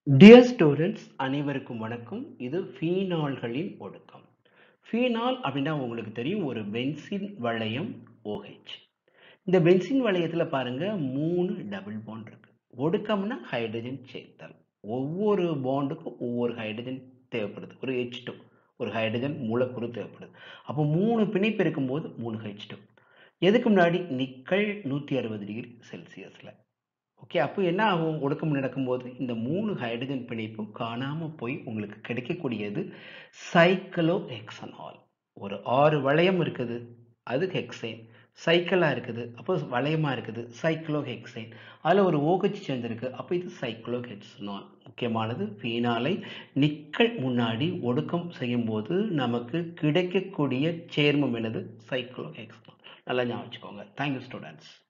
dear students அனைவருக்கும் வணக்கம் இது ஃபீனால்களின் ஒடுக்கம் ஃபீனால் அப்படின்னா உங்களுக்கு தெரியும் ஒரு பென்சின் வளையம் OH இந்த பென்சின் வளையத்தில் பாருங்க மூணு டபுள் பாண்ட் இருக்கு ஒடுக்கம்னா ஹைட்ரஜன் சேர்த்தல் ஒவ்வொரு பாண்டுக்கும் ஒவ்வொரு ஹைட்ரஜன் தேவைப்படுது ஒரு ஹெச் டூ ஒரு ஹைட்ரஜன் மூலக்கூறு தேவைப்படுது அப்போ மூணு பிணைப்பு இருக்கும்போது மூணு ஹெச் டூ எதுக்கு முன்னாடி நிக்கல் நூற்றி அறுபது டிகிரி செல்சியஸில் ஓகே அப்போ என்ன ஆகும் ஒடுக்கம் நடக்கும்போது இந்த மூணு ஹைட்ரஜன் பிணைப்பும் காணாமல் போய் உங்களுக்கு கிடைக்கக்கூடியது சைக்கிளோ ஹெக்சனால் ஒரு ஆறு வளையம் இருக்குது அது ஹெக்சைன் சைக்கிளாக இருக்குது அப்போ வளையமாக இருக்குது சைக்ளோ ஹெக்சைன் அதில் ஒரு ஓகச்சு சேர்ந்துருக்கு அப்போ இது சைக்ளோ ஹெக்சனால் முக்கியமானது ஃபீனாலை நிக்கல் முன்னாடி ஒடுக்கம் செய்யும்போது நமக்கு கிடைக்கக்கூடிய சேர்மம் என்னது சைக்ளோ ஹெக்சனால் நல்லா ஞாபகம் வச்சுக்கோங்க தேங்க்யூ ஸ்டூடெண்ட்ஸ்